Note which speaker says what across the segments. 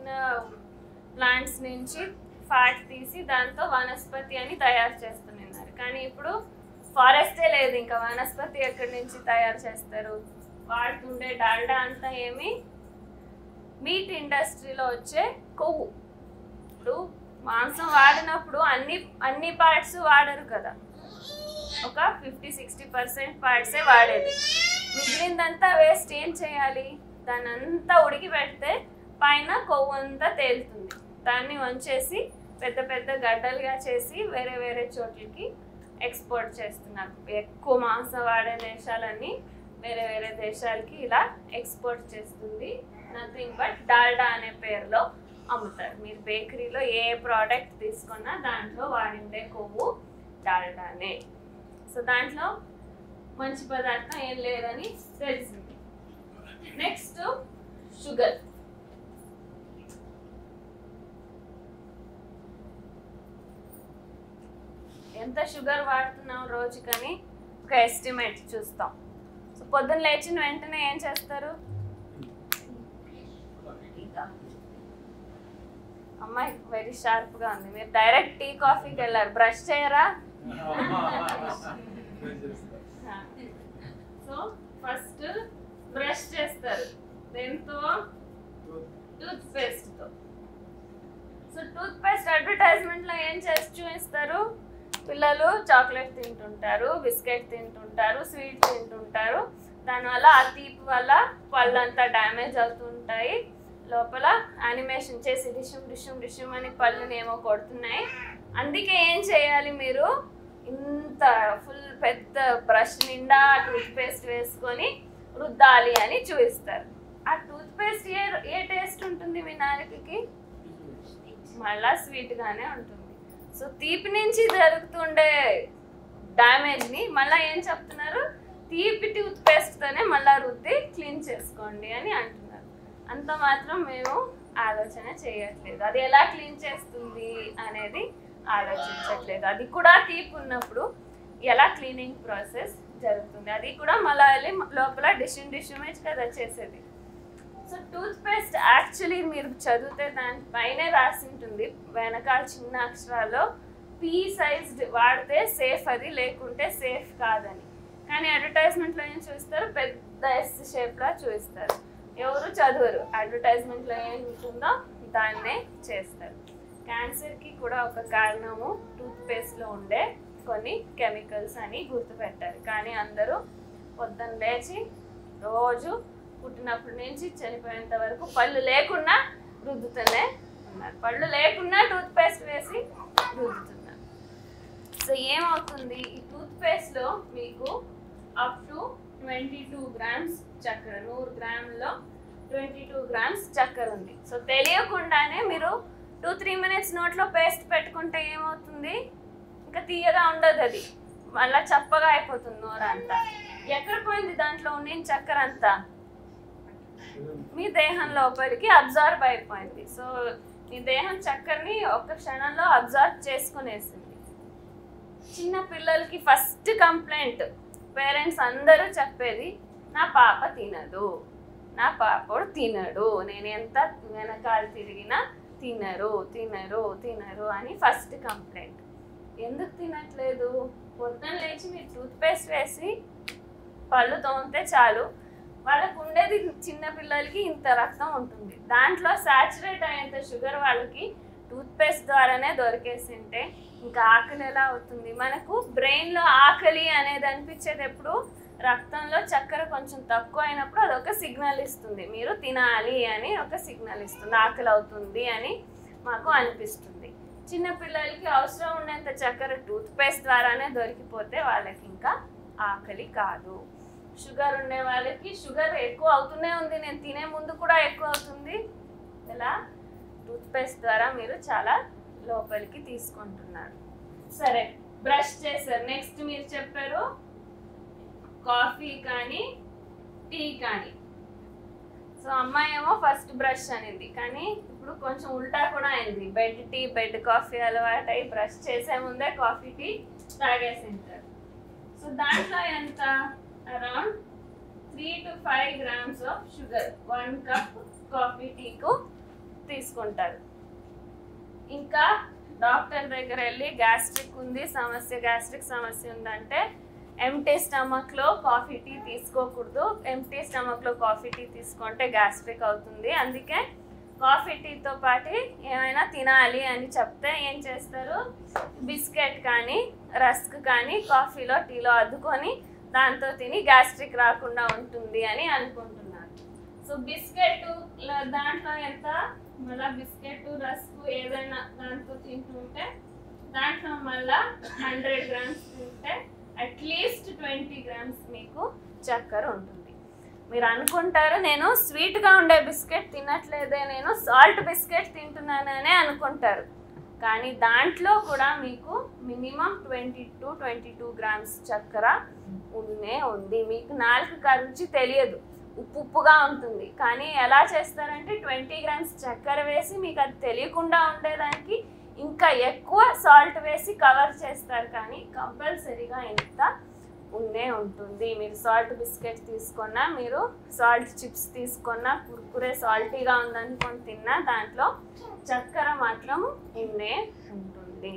Speaker 1: Plants నుంచి fat తీసి దాంతో వనస్పతి అని తయారు చేస్తున్నారు కానీ ఇప్పుడు ఫారెస్టే లేదు ఇంకా వనస్పతి ఎక్కడి నుంచి తయారు చేస్తారు వాడుతుండే డాల్డా అంతా ఏమి మీట్ ఇండస్ట్రీలో వచ్చే కొవ్వు ఇప్పుడు మాంసం వాడినప్పుడు అన్ని అన్ని పార్ట్స్ వాడరు కదా ఒక ఫిఫ్టీ సిక్స్టీ పర్సెంట్ పార్ట్సే వాడేది మిగిలిందంతా వేస్ట్ ఏం చేయాలి దాన్ని అంతా ఉడికి పెడితే పైన కొవ్వు అంతా తేలుతుంది దాన్ని వంచేసి పెద్ద పెద్ద గడ్డలుగా చేసి వేరే వేరే చోట్లకి ఎక్స్పోర్ట్ చేస్తున్నారు ఎక్కువ మాంసం వాడే దేశాలన్నీ వేరే వేరే దేశాలకి ఇలా ఎక్స్పోర్ట్ చేస్తుంది నథింగ్ బట్ డాల్డా అనే పేరులో అమ్ముతారు మీరు బేకరీలో ఏ ప్రోడక్ట్ తీసుకున్నా దాంట్లో వాడిండే కొవ్వు డాల్డానే సో దాంట్లో మంచి పదార్థం ఏం లేదని తెలిసింది నెక్స్ట్ షుగర్ ఎంత షుగర్ వాడుతున్నాం రోజుకని ఒక ఎస్టిమేట్ చూస్తాం సో పొద్దున్న లేచిన వెంటనే ఏం చేస్తారు అమ్మాయి వెరీ షార్ప్ గా ఉంది మీరు డైరెక్ట్ టీ కాఫీకి వెళ్ళారు బ్రష్ చేయరా సో ఫస్ట్ బ్రష్ చేస్తారు దేంతో టూత్ పేస్ట్ తో సో టూత్ పేస్ట్ అడ్వర్టైజ్మెంట్ లో ఏం చేసి చూపిస్తారు పిల్లలు చాక్లెట్ తింటుంటారు బిస్కెట్ తింటుంటారు స్వీట్ తింటుంటారు దానివల్ల ఆ తీపి వల్ల పళ్ళంతా డ్యామేజ్ అవుతుంటాయి లోపల యానిమేషన్ చేసి డిషుమ్ డిషుమ్ డిషుమ్ అని పళ్ళుని ఏమో కొడుతున్నాయి అందుకే ఏం చేయాలి మీరు ఇంత ఫుల్ పెద్ద బ్రష్ నిండా టూత్ పేస్ట్ వేసుకొని రుద్దాలి అని చూపిస్తారు ఆ టూత్ పేస్ట్ ఏ ఏ టేస్ట్ ఉంటుంది మీ నాలుకకి మళ్ళా స్వీట్ గానే ఉంటుంది సో తీపి నుంచి జరుగుతుండే డ్యామేజ్ ని మళ్ళా ఏం చెప్తున్నారు తీపి టూత్ పేస్ట్ తోనే మళ్ళా రుద్ది క్లీన్ చేసుకోండి అని అంటున్నారు అంత మాత్రం మేము ఆలోచన చేయట్లేదు అది ఎలా క్లీన్ చేస్తుంది అనేది ఆలోచించట్లేదు అది కూడా తీపి ఉన్నప్పుడు ఎలా క్లీనింగ్ ప్రాసెస్ జరుగుతుంది అది కూడా మళ్ళీ వెళ్ళి లోపల డిషిన్ డిష్యూమేజ్ కదా చేసేది సో టూత్ పేస్ట్ యాక్చువల్లీ మీరు చదివితే దాని పైనే రాసి ఉంటుంది వెనకాల చిన్న అక్షరాల్లో పీ సైజ్డ్ వాడితే సేఫ్ అది లేకుంటే సేఫ్ కాదని కానీ అడ్వర్టైజ్మెంట్లో ఏం చూస్తారు పెద్ద ఎస్ షేప్లా చూపిస్తారు ఎవరు చదవరు అడ్వర్టైజ్మెంట్లో ఏం ఉంటుందో దాన్నే చేస్తారు క్యాన్సర్కి కూడా ఒక కారణము టూత్ పేస్ట్లో ఉండే కొన్ని కెమికల్స్ అని గుర్తుపెట్టారు కానీ అందరూ పొద్దున్న లేచి రోజు పుట్టినప్పటి నుంచి చనిపోయేంత వరకు పళ్ళు లేకున్నా రుద్దుతూనే ఉన్నారు పళ్ళు లేకున్నా టూత్ పేస్ట్ వేసి రుద్దుతున్నారు సో ఏమవుతుంది ఈ టూత్ పేస్ట్లో మీకు up to twenty two grams చక్కెర నూరు గ్రాముల్లో ట్వంటీ టూ గ్రామ్స్ చక్కెర ఉంది సో తెలియకుండానే మీరు టూ త్రీ మినిట్స్ నోట్లో పేస్ట్ పెట్టుకుంటే ఏమవుతుంది ఇంకా తీయగా ఉండదు అది మళ్ళీ చప్పగా అయిపోతుంది నోరంతా ఎక్కడ పోయింది దాంట్లో ఉండే చక్కెర అంతా మీ దేహం లోపలికి అబ్జర్వ్ అయిపోయింది సో మీ దేహం చక్కెరని ఒక్క క్షణంలో అబ్జర్వ్ చేసుకునేసింది చిన్న పిల్లలకి ఫస్ట్ కంప్లైంట్ పేరెంట్స్ అందరూ చెప్పేది నా పాప తినదు నా పాపడు తినడు నేను ఎంత వెనకాల తిరిగినా తినరు తినరు తినరు అని ఫస్ట్ కంప్లైంట్ ఎందుకు తినట్లేదు పొద్దున్న లేచి మీరు టూత్ పేస్ట్ వేసి పళ్ళు తోమితే చాలు వాళ్ళకు ఉండేది చిన్న పిల్లలకి ఇంత రక్తం ఉంటుంది దాంట్లో సాచురేట్ అయ్యేంత షుగర్ వాళ్ళకి టూత్ పేస్ట్ ద్వారానే దొరికేసింటే ఇంకా ఆకలి ఎలా అవుతుంది మనకు బ్రెయిన్లో ఆకలి అనేది అనిపించేది ఎప్పుడు రక్తంలో చక్కెర కొంచెం తక్కువ అయినప్పుడు అది ఒక సిగ్నల్ ఇస్తుంది మీరు తినాలి అని ఒక సిగ్నల్ ఇస్తుంది ఆకలి అవుతుంది అని మాకు అనిపిస్తుంది చిన్న పిల్లలకి అవసరం ఉన్నంత చక్కెర టూత్ పేస్ట్ ద్వారానే దొరికిపోతే వాళ్ళకి ఇంకా ఆకలి కాదు షుగర్ ఉండే వాళ్ళకి షుగర్ ఎక్కువ అవుతూనే ఉంది నేను తినే ముందు కూడా ఎక్కువ అవుతుంది ఇలా టూత్ పేస్ట్ ద్వారా మీరు చాలా లోపలికి తీసుకుంటున్నారు సరే బ్రష్ చేశారు నెక్స్ట్ మీరు చెప్పారు కాఫీ కానీ టీ కానీ సో అమ్మాయి ఏమో ఫస్ట్ బ్రష్ అనింది కానీ ఇప్పుడు కొంచెం ఉల్టా కూడా అయింది బెడ్ టీ బెడ్ కాఫీ అలవాటు అయి బ్రష్ చేసే ముందే కాఫీ టీ తాగేసింటారు సో దాంట్లో ఎంత around three to five grams of sugar one cup coffee టీకు తీసుకుంటారు ఇంకా డాక్టర్ దగ్గర వెళ్ళి గ్యాస్ట్రిక్ ఉంది సమస్య గ్యాస్ట్రిక్ సమస్య ఉందంటే ఎంటీ స్టమక్లో కాఫీ టీ తీసుకోకూడదు ఎంటీ స్టమక్లో కాఫీ టీ తీసుకుంటే గ్యాస్ట్రిక్ అవుతుంది అందుకే కాఫీ టీతో పాటు ఏమైనా తినాలి అని చెప్తే ఏం చేస్తారు బిస్కెట్ కానీ రస్క్ కానీ కాఫీలో టీలో అద్దుకొని దాంతో తిని గ్యాస్ట్రిక్ రాకుండా ఉంటుంది అని అనుకుంటున్నారు సో బిస్కెట్ దాంట్లో ఎంత మళ్ళీ బిస్కెట్ రస్క్ ఏదైనా దాంతో తింటుంటే దాంట్లో మళ్ళా హండ్రెడ్ గ్రామ్స్ తింటే అట్లీస్ట్ ట్వంటీ గ్రామ్స్ మీకు చక్కెర ఉంటుంది మీరు అనుకుంటారు నేను స్వీట్గా ఉండే బిస్కెట్ తినట్లేదే నేను సాల్ట్ బిస్కెట్ తింటున్నాననే అనుకుంటారు కానీ దాంట్లో కూడా మీకు minimum twenty to twenty two grams చక్కెర ఉన్నే ఉంది మీకు నాలుగు రుచి తెలియదు ఉప్పు ఉప్పుగా ఉంటుంది కానీ ఎలా చేస్తారంటే ట్వంటీ గ్రామ్స్ చక్కెర వేసి మీకు అది తెలియకుండా ఉండేదానికి ఇంకా ఎక్కువ సాల్ట్ వేసి కవర్ చేస్తారు కానీ కంపల్సరీగా ఇంత ఉండే ఉంటుంది మీరు సాల్ట్ బిస్కెట్ తీసుకున్నా మీరు సాల్ట్ చిప్స్ తీసుకున్నా కుర్కురే సాల్టీగా ఉందనుకొని తిన్నా దాంట్లో చక్కెర మాత్రం ఉన్నే ఉంటుంది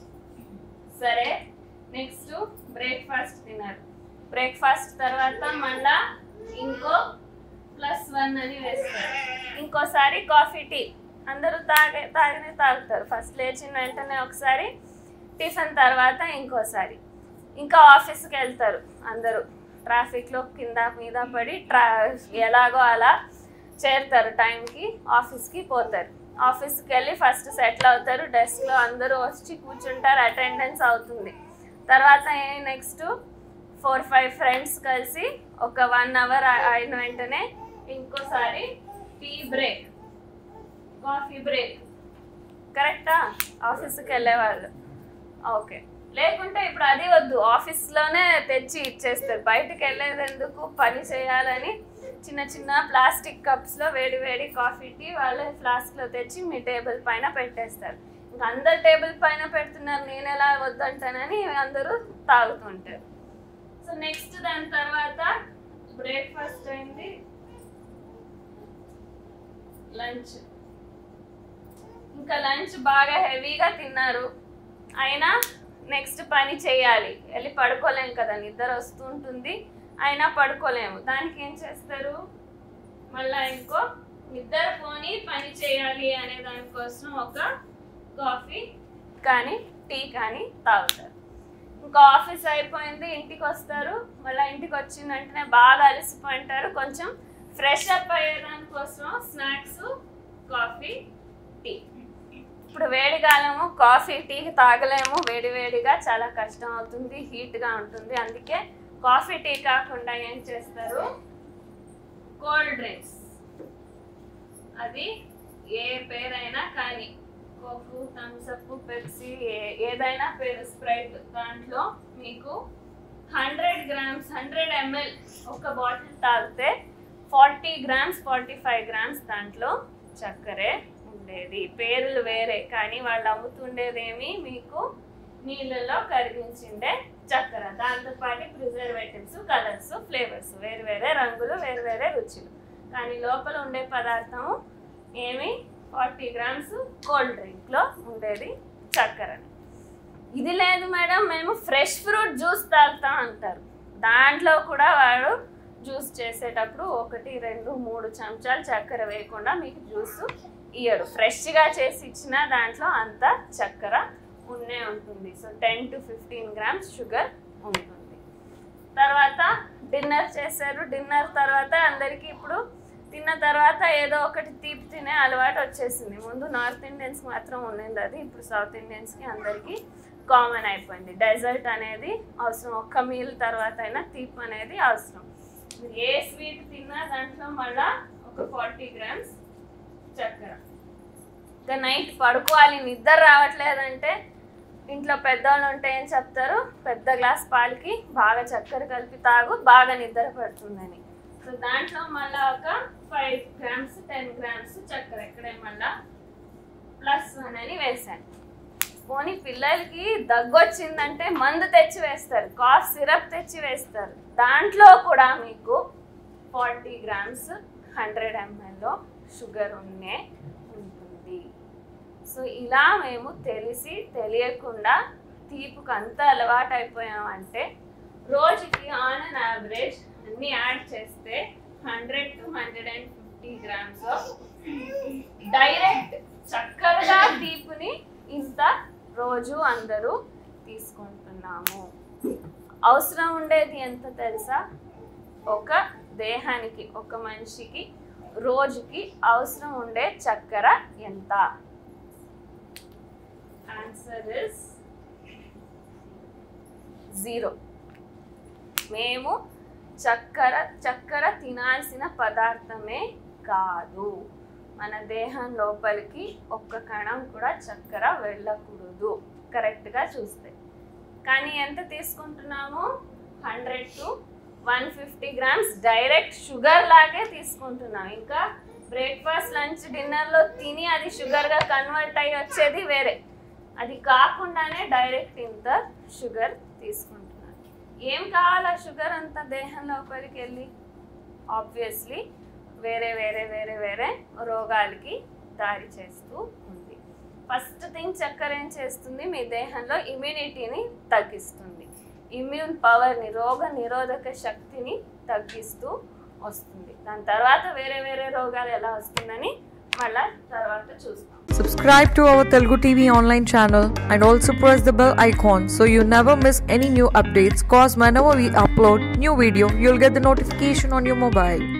Speaker 1: సరే నెక్స్ట్ బ్రేక్ఫాస్ట్ తినరు బ్రేక్ఫాస్ట్ తర్వాత మళ్ళా ఇంకో ప్లస్ వన్ అని వేస్తారు ఇంకోసారి కాఫీ టీ అందరూ తాగే తాగినే తాగుతారు ఫస్ట్ లేచిన వెంటనే ఒకసారి టిఫిన్ తర్వాత ఇంకోసారి ఇంకా ఆఫీస్కి వెళ్తారు అందరూ ట్రాఫిక్లో కింద మీద పడి ట్రా ఎలాగో అలా చేరుతారు టైంకి ఆఫీస్కి పోతారు ఆఫీస్కి వెళ్ళి ఫస్ట్ సెటిల్ అవుతారు డెస్క్లో అందరూ వచ్చి కూర్చుంటారు అటెండెన్స్ అవుతుంది తర్వాత నెక్స్ట్ ఫోర్ ఫైవ్ ఫ్రెండ్స్ కలిసి ఒక వన్ అవర్ అయిన వెంటనే ఇంకోసారి టీ బ్రేక్ కాఫీ బ్రేక్ కరెక్టా ఆఫీస్కి వెళ్ళేవాళ్ళు ఓకే లేకుంటే ఇప్పుడు అది వద్దు ఆఫీస్లోనే తెచ్చి ఇచ్చేస్తారు బయటకు వెళ్ళేది ఎందుకు పని చేయాలని చిన్న చిన్న ప్లాస్టిక్ కప్స్లో వేడి వేడి కాఫీ టీ వాళ్ళ ఫ్లాస్క్లో తెచ్చి మీ టేబుల్ పైన పెట్టేస్తారు ఇంకా అందరు టేబుల్ పైన పెడుతున్నారు నేను ఎలా వద్దంటానని అందరూ తాగుతుంటారు సో నెక్స్ట్ దాని తర్వాత బ్రేక్ఫాస్ట్ అయింది లంచ్ ఇంకా లంచ్ బాగా హెవీగా తిన్నారు అయినా నెక్స్ట్ పని చేయాలి వెళ్ళి పడుకోలేము కదా నిద్ర వస్తుంటుంది అయినా పడుకోలేము దానికి ఏం చేస్తారు మళ్ళా ఇంకో నిద్ర పోని పని చేయాలి అనే దానికోసం ఒక కాఫీ కానీ టీ కానీ తాగుతారు ఇంకా ఆఫీస్ అయిపోయింది ఇంటికి వస్తారు మళ్ళీ ఇంటికి వచ్చిన వెంటనే బాగా అలసిపోయింటారు కొంచెం ఫ్రెష్ అప్ అయ్యేదానికోసం స్నాక్స్ కాఫీ టీ ఇప్పుడు వేడికాలము కాఫీ టీ తాగలేము వేడి వేడిగా చాలా కష్టం అవుతుంది హీట్గా ఉంటుంది అందుకే కాఫీ టీ కాకుండా ఏం చేస్తారు కోల్డ్ డ్రింక్స్ అది ఏ పేరైనా కానీ కోకు థమ్స్అప్ పెప్సీ ఏదైనా పేరు స్ప్రైట్ దాంట్లో మీకు హండ్రెడ్ గ్రామ్స్ హండ్రెడ్ ఎంఎల్ ఒక బాటిల్ తాగితే forty grams forty five grams దాంట్లో చక్కెరే ఉండేది పేర్లు వేరే కానీ వాళ్ళు అమ్ముతుండేదేమి మీకు నీళ్ళలో కరిగించిండే చక్కెర దాంతోపాటు ప్రిజర్వేటివ్స్ కలర్స్ ఫ్లేవర్స్ వేరు వేరే రంగులు వేరు వేరే రుచులు కానీ లోపల ఉండే పదార్థం ఏమి ఫార్టీ గ్రామ్స్ కోల్డ్ డ్రింక్లో ఉండేది చక్కెర ఇది లేదు మేడం మేము ఫ్రెష్ ఫ్రూట్ జ్యూస్ తాగుతాం అంటారు దాంట్లో కూడా వాడు జ్యూస్ చేసేటప్పుడు ఒకటి రెండు మూడు చెంచాలు చక్కెర వేయకుండా మీకు జ్యూస్ ఇయ్యడు ఫ్రెష్గా చేసి ఇచ్చిన దాంట్లో అంత చక్కెర ఉన్నే ఉంటుంది so ten to fifteen grams sugar ఉంటుంది తర్వాత డిన్నర్ చేశారు డిన్నర్ తర్వాత అందరికీ ఇప్పుడు తిన్న తర్వాత ఏదో ఒకటి తీపి తినే అలవాటు వచ్చేసింది ముందు నార్త్ ఇండియన్స్ మాత్రం ఉండింది అది ఇప్పుడు సౌత్ ఇండియన్స్కి అందరికీ కామన్ అయిపోయింది డెజర్ట్ అనేది అవసరం ఒక్క మీల్ తర్వాత అయినా తీపి అనేది అవసరం మీరు ఏ స్వీట్ తిన్నా దాంట్లో మళ్ళా ఒక ఫార్టీ గ్రామ్స్ చక్కెర ఇంకా నైట్ పడుకోవాలి నిద్ర రావట్లేదంటే ఇంట్లో పెద్దవాళ్ళు ఉంటే ఏం చెప్తారు పెద్ద గ్లాస్ పాలకి బాగా చక్కెర కలిపి తాగు బాగా నిద్ర పడుతుందని సో దాంట్లో మళ్ళీ ఒక ఫైవ్ గ్రామ్స్ టెన్ గ్రామ్స్ చక్కెర ఇక్కడే మళ్ళా ప్లస్ వన్ అని వేసాను పోనీ పిల్లలకి దగ్గు వచ్చిందంటే మందు తెచ్చి వేస్తారు కాఫ్ సిరప్ తెచ్చి వేస్తారు దాంట్లో కూడా మీకు ఫార్టీ గ్రామ్స్ హండ్రెడ్ ఎంఎల్లో షుగర్ ఉన్నే ఉంటుంది సో ఇలా మేము తెలిసి తెలియకుండా తీపుకు అంత అలవాటు అయిపోయామంటే రోజుకి ఆన్ అన్ యావరేజ్ అన్ని యాడ్ చేస్తే hundred to hundred and fifty grams of direct చక్కరగా తీపుని ఇంత రోజు అందరూ తీసుకుంటున్నాము అవసరం ఉండేది ఎంత తెలుసా ఒక దేహానికి ఒక మనిషికి రోజుకి అవసరం ఉండే చక్కెర ఎంత ఆన్సర్ ఇస్ జీరో మేము చక్కెర చక్కెర తినాల్సిన పదార్థమే కాదు మన దేహం లోపలికి ఒక్క కణం కూడా చక్కెర వెళ్ళకూడదు కరెక్ట్గా చూస్తే కానీ ఎంత తీసుకుంటున్నాము hundred to one fifty grams direct sugar లాగే తీసుకుంటున్నాం ఇంకా బ్రేక్ఫాస్ట్ లంచ్ డిన్నర్లో తిని అది షుగర్గా కన్వర్ట్ అయ్యి వచ్చేది వేరే అది కాకుండానే డైరెక్ట్ ఇంత షుగర్ తీసుకుంటున్నాను ఏం కావాలా షుగర్ అంత దేహం లోపలికి వెళ్ళి ఆబ్వియస్లీ వేరే వేరే వేరే వేరే రోగాలకి దారి చేస్తూ ఉంది ఫస్ట్ థింగ్ చక్కెర ఏం చేస్తుంది మీ దేహంలో ఇమ్యూనిటీని తగ్గిస్తుంది ఇమ్యూన్ పవర్ని రోగ నిరోధక శక్తిని తగ్గిస్తూ వస్తుంది దాని తర్వాత వేరే వేరే రోగాలు ఎలా వస్తుందని మళ్ళా తర్వాత చూస్తాం
Speaker 2: Subscribe to our Telugu TV online channel and also press the bell icon so you never miss any new updates. Cause whenever we upload new video, you'll get the notification on your mobile.